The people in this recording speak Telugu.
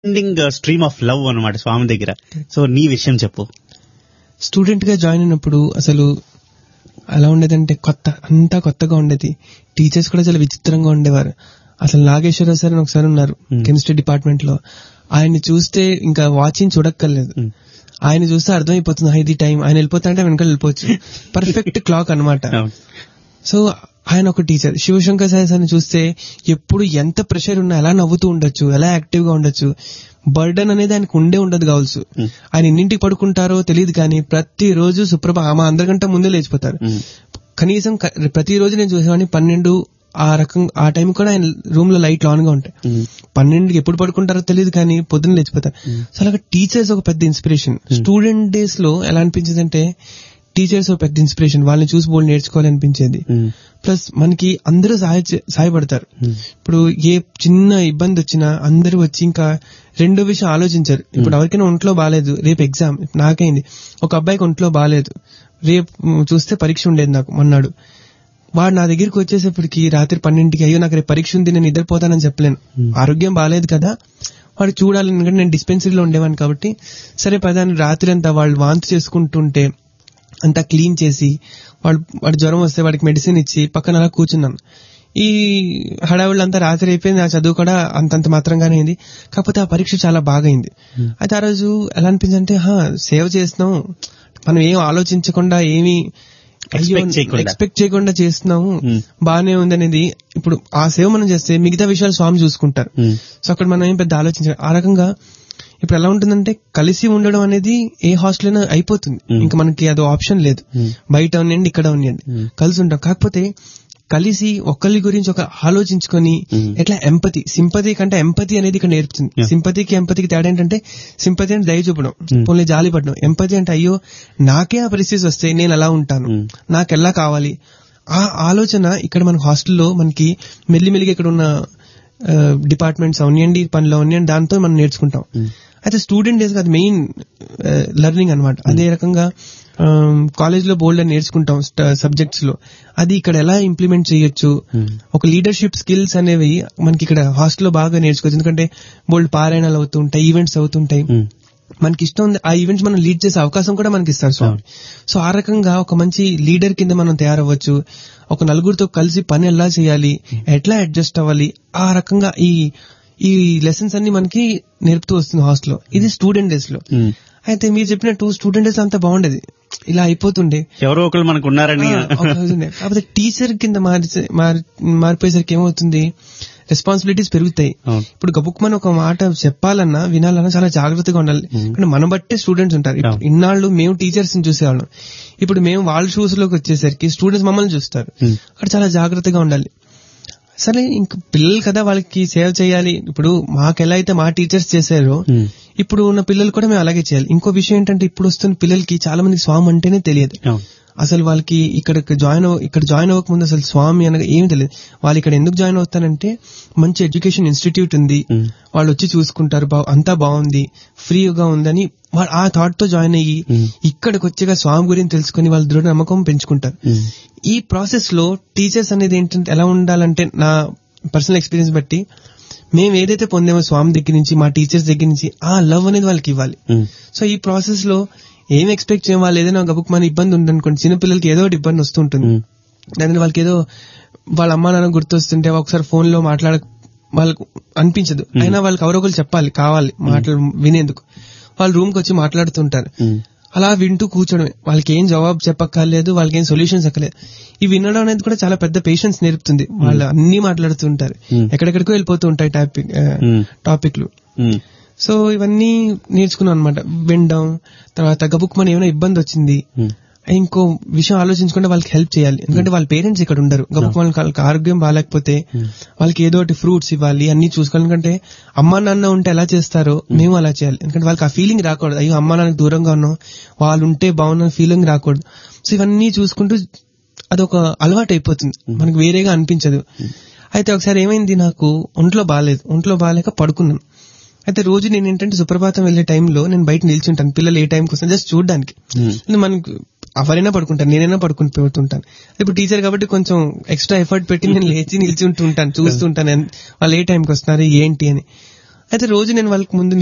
ఎండింగ్ స్ట్రీమ్ ఆఫ్ లవ్ అన్నమాట స్వామి దగ్గర సో నీ విషయం చెప్పు స్టూడెంట్ గా జాయిన్ అయినప్పుడు అసలు అలా ఉండేదంటే కొత్త అంతా కొత్తగా ఉండేది టీచర్స్ కూడా చాలా విచిత్రంగా ఉండేవారు అసలు నాగేశ్వరరావు సార్ అని ఒకసారి ఉన్నారు Hmm. కెమిస్ట్రీ డిపార్ట్మెంట్ లో ఆయన్ని చూస్తే ఇంకా వాచింగ్ చూడక్కర్లేదు Hmm. ఆయన చూస్తే అర్థమైపోతుంది "ఆ, ఇది టైం ఆయన వెళ్ళిపోతా అంటే వెనకాల వెళ్ళిపోవచ్చు పర్ఫెక్ట్ క్లాక్ అన్నమాట అవును. సో ఆయన ఒక టీచర్ శివశంకర్ సార్ సార్ని చూస్తే ఎప్పుడు ఎంత ప్రెషర్ ఉన్నా ఎలా నవ్వుతూ ఉండొచ్చు ఎలా యాక్టివ్ గా ఉండొచ్చు బర్డన్ అనేది ఆయనకు ఉండే ఉండదు కావచ్చు Hmm. ఆయన ఎన్నింటికి పడుకుంటారో తెలియదు కానీ ప్రతి రోజు సుప్రభ మా అందరికంటే ముందే లేచిపోతారు ఉమ్. కనీసం క- ప్రతిరోజు నేను చూసేవాడిని పన్నెండు ఆ రకం ఆ టైం కూడా ఆయన రూమ్ లో లైట్లు ఆన్ గా ఉంటాయి ఉమ్. పన్నెండుకి ఎప్పుడు పడుకుంటారో తెలియదు కానీ పొద్దున్న లేచిపోతారు సో అలాగే టీచర్స్ ఒక పెద్ద ఇన్స్పిరేషన్ స్టూడెంట్ డేస్ లో ఎలా అనిపించింది అంటే టీచర్స్ ఒక పెద్ద ఇన్స్పిరేషన్ వాళ్ళని చూసి బోల్ నేర్చుకోవాలి అనిపించేది ఉమ్. ప్లస్ మనకి అందరూ సహాయ సహాయపడతారు Hmm. ఇప్పుడు ఏ చిన్న ఇబ్బంది వచ్చినా అందరూ వచ్చి ఇంకా రెండో విషయం ఆలోచించారు ఇప్పుడు ఎవరికైనా ఒంట్లో బాగాలేదు రేపు ఎగ్జామ్ నాకైంది ఒక అబ్బాయికి ఒంట్లో బాగాలేదు రేపు మ్, చూస్తే పరీక్ష ఉండేది నాకు మొన్నాడు వాడు నా దగ్గరికి వచ్చేసేపటికి రాత్రి పన్నెండుకి అయ్యో నాకు రేపు పరీక్ష ఉంది నేను నిద్రపోతానని చెప్పలేను Hmm. ఆరోగ్యం బాగాలేదు కదా వాడు చూడాలి ఎందుకంటే నేను డిస్పెన్సరీలో ఉండేవాడిని కాబట్టి సరే పదాన్ని రాత్రి అంతా వాళ్ళు వాంతి చేసుకుంటుంటే అంతా క్లీన్ చేసి వాడు వాడు జ్వరం వస్తే వాడికి మెడిసిన్ ఇచ్చి పక్కన అలా కూర్చున్నాను ఈ హడావుళ్ళంతా రాత్రి అయిపోయింది నా చదువు కూడా అంతంత మాత్రంగానే అయింది కాకపోతే ఆ పరీక్ష చాలా బాగా అయింది అయితే ఆ రోజు ఎలా అనిపించిందంటే హా సేవ చేస్తున్నాం మనం ఏం ఆలోచించకుండా ఏమి Expect చేయకుండా. ఎక్స్పెక్ట్ చేయకుండా చేస్తున్నాము Hmm. బాగానే ఉందనేది ఇప్పుడు ఆ సేవ మనం చేస్తే మిగతా విషయాలు స్వామి చూసుకుంటారు ఉమ్. సో అక్కడ మనం ఏం పెద్ద ఆలోచించాలి ఆ రకంగా ఇప్పుడు ఎలా ఉంటుందంటే కలిసి ఉండడం అనేది ఏ హాస్టల్ అయినా అయిపోతుంది Hmm. ఇంకా మనకి అది ఆప్షన్ లేదు Hmm. బయట ఉండండి ఇక్కడ ఉండండి Hmm. కలిసి ఉంటాం కాకపోతే కలిసి ఒకరి గురించి ఒక ఆలోచించుకొని Hmm. ఎట్లా ఎంపతి సింపతి కంటే ఎంపతి అనేది ఇక్కడ నేర్పుతుంది Yeah. సింపతికి ఎంపతికి తేడా ఏంటంటే సింపతి అంటే దయ చూపడం Hmm. పోనీ జాలి పడడం ఎంపతి అంటే అయ్యో నాకే ఆ పరిస్థితి వస్తే నేను ఎలా ఉంటాను Hmm. నాకు ఎలా కావాలి ఆ ఆలోచన ఇక్కడ మన హాస్టల్లో మనకి మెల్లిమెల్లిగా ఇక్కడ ఉన్న డిపార్ట్మెంట్స్ అవనియండి పనులు అవనియండి దాంతో మనం నేర్చుకుంటాం Hmm. అయితే స్టూడెంట్ డేస్ అది మెయిన్ లెర్నింగ్ అన్నమాట అదే రకంగా కాలేజ్ లో బోల్డ్ నేర్చుకుంటాం సబ్జెక్ట్స్ లో అది ఇక్కడ ఎలా ఇంప్లిమెంట్ చేయొచ్చు Hmm. ఒక లీడర్షిప్ స్కిల్స్ అనేవి మనకి ఇక్కడ హాస్టల్లో బాగా నేర్చుకోవచ్చు ఎందుకంటే బోల్డ్ పారాయణాలు అవుతుంటాయి ఈవెంట్స్ అవుతుంటాయి ఉమ్. మనకి ఇష్టం ఉంది ఆ ఈవెంట్స్ మనం లీడ్ చేసే అవకాశం కూడా మనకి ఇస్తారు స్వామి సో ఆ రకంగా ఒక మంచి లీడర్ కింద మనం తయారవ్వచ్చు ఒక నలుగురితో కలిసి పని ఎలా చేయాలి ఎట్లా అడ్జస్ట్ అవ్వాలి ఆ రకంగా ఈ ఈ లెసన్స్ అన్ని మనకి నేర్పుతూ వస్తుంది హాస్టల్లో ఇది స్టూడెంట్ డేస్ లో ఉమ్. అయితే మీరు చెప్పినట్టు స్టూడెంట్ డేస్ అంతా బాగుండేది ఇలా అయిపోతుండే ఎవరో ఒకరు మనకు ఉన్నారని ఆ, ఒక రోజు ఉండే. కాకపోతే టీచర్ కింద మారి మారి- మారిపోయేసరికి ఏమవుతుంది రెస్పాన్సిబిలిటీస్ పెరుగుతాయి అవును. ఇప్పుడు గబుక్మని ఒక మాట చెప్పాలన్నా వినాలన్నా చాలా జాగ్రత్తగా ఉండాలి అంటే మనం బట్టే స్టూడెంట్స్ ఉంటారు ఇప్పుడు అవును. ఇన్నాళ్ళు మేము టీచర్స్ ని చూసేవాళ్ళం ఇప్పుడు మేము వాళ్ళ షూస్ లోకి వచ్చేసరికి స్టూడెంట్స్ మమ్మల్ని చూస్తారు Hmm. అక్కడ చాలా జాగ్రత్తగా ఉండాలి సరే ఇంక పిల్లలు కదా వాళ్ళకి సేవ చేయాలి ఇప్పుడు మాకు ఎలా అయితే మా టీచర్స్ చేశారో Hmm. ఇప్పుడు ఉన్న పిల్లలు కూడా మేము అలాగే చేయాలి ఇంకో విషయం ఏంటంటే ఇప్పుడు వస్తున్న పిల్లలకి చాలా మంది స్వామి అంటేనే తెలియదు అవును. అసలు వాళ్ళకి ఇక్కడ జాయిన్ అవ ఇక్కడ జాయిన్ అవ్వక ముందు అసలు స్వామి అనగా ఏమి తెలియదు వాళ్ళు ఇక్కడ ఎందుకు జాయిన్ అవుతారంటే మంచి ఎడ్యుకేషన్ ఇన్స్టిట్యూట్ ఉంది Hmm. వాళ్ళు వచ్చి చూసుకుంటారు బా- అంతా బాగుంది ఫ్రీగా ఉందని వాళ్ళు ఆ థాట్ తో జాయిన్ అయ్యి Hmm. ఇక్కడికి వచ్చాక స్వామి గురించి తెలుసుకుని వాళ్ళ దృఢ నమ్మకం పెంచుకుంటారు ఉమ్. ఈ ప్రాసెస్ లో టీచర్స్ అనేది ఏంటంటే ఎలా ఉండాలంటే నా పర్సనల్ ఎక్స్పీరియన్స్ బట్టి మేము ఏదైతే పొందామో స్వామి దగ్గర నుంచి మా టీచర్స్ దగ్గర నుంచి ఆ లవ్ అనేది వాళ్ళకి ఇవ్వాలి ఉమ్. సో ఈ ప్రాసెస్ లో ఏం ఎక్స్పెక్ట్ చేయం వాళ్ళు ఏదైనా గబుక్ మన ఇబ్బంది ఉందనుకోండి చిన్న పిల్లలకి ఏదో ఒకటి ఇబ్బంది వస్తుంటుంది ఉమ్. దాని వాళ్ళకి ఏదో వాళ్ళ అమ్మా నాన్న గుర్తొస్తుంటే ఒకసారి ఫోన్ లో మాట్లాడ వాళ్ళకు అనిపించదు అయినా వాళ్ళకి ఎవరో ఒకరు చెప్పాలి కావాలి మాటలు వినేందుకు వాళ్ళు రూమ్ కి వచ్చి మాట్లాడుతుంటారు ఉమ్. అలా వింటూ కూర్చోడమే వాళ్ళకి ఏం జవాబు చెప్పక్కర్లేదు వాళ్ళకి ఏం సొల్యూషన్స్ అక్కర్లేదు ఈ వినడం అనేది కూడా చాలా పెద్ద పేషెన్స్ నేర్పుతుంది వాళ్ళు అన్ని మాట్లాడుతుంటారు Hmm. ఎక్కడెక్కడికో వెళ్ళిపోతూ ఉంటాయి టాపిక్ Hmm. టాపిక్లు ఉమ్. సో ఇవన్నీ నేర్చుకున్నాం అనమాట వినడం తర్వాత గబుక్ మన ఏమైనా ఇబ్బంది వచ్చింది ఉమ్. ఇంకో విషయం ఆలోచించకుండా వాళ్ళకి హెల్ప్ చేయాలి ఎందుకంటే వాళ్ళ పేరెంట్స్ ఇక్కడ ఉండరు గబుక్ వాళ్ళకి వాళ్ళకి ఆరోగ్యం బాగాలేకపోతే వాళ్ళకి ఏదో ఒకటి ఫ్రూట్స్ ఇవ్వాలి అన్ని చూసుకోవాలి ఎందుకంటే అమ్మా నాన్న ఉంటే ఎలా చేస్తారో మేము అలా చేయాలి ఎందుకంటే వాళ్ళకి ఆ ఫీలింగ్ రాకూడదు అయ్యో అమ్మా నాన్నకి దూరంగా ఉన్నాం వాళ్ళు ఉంటే బాగున్న ఫీలింగ్ రాకూడదు సో ఇవన్నీ చూసుకుంటూ అదొక అలవాటు అయిపోతుంది మనకు వేరేగా అనిపించదు అయితే ఒకసారి ఏమైంది నాకు ఒంట్లో బాగాలేదు ఒంట్లో బాగాలేక పడుకున్నాను అయితే రోజు నేను ఏంటంటే సుప్రభాతం వెళ్లే టైంలో నేను బయట నిల్చుంటాను పిల్లలు ఏ టైంకి వస్తాను జస్ట్ చూడడానికి ఉమ్. మనకు ఎవరైనా పడుకుంటాను నేనైనా పడుకుని పోతుంటాను ఇప్పుడు టీచర్ కాబట్టి కొంచెం ఎక్స్ట్రా ఎఫర్ట్ పెట్టి నేను లేచి నిల్చుంటూ ఉంటాను చూస్తుంటాను ఎన్- వాళ్ళు ఏ టైంకి వస్తున్నారు ఏంటి అని అయితే రోజు నేను వాళ్ళకి ముందు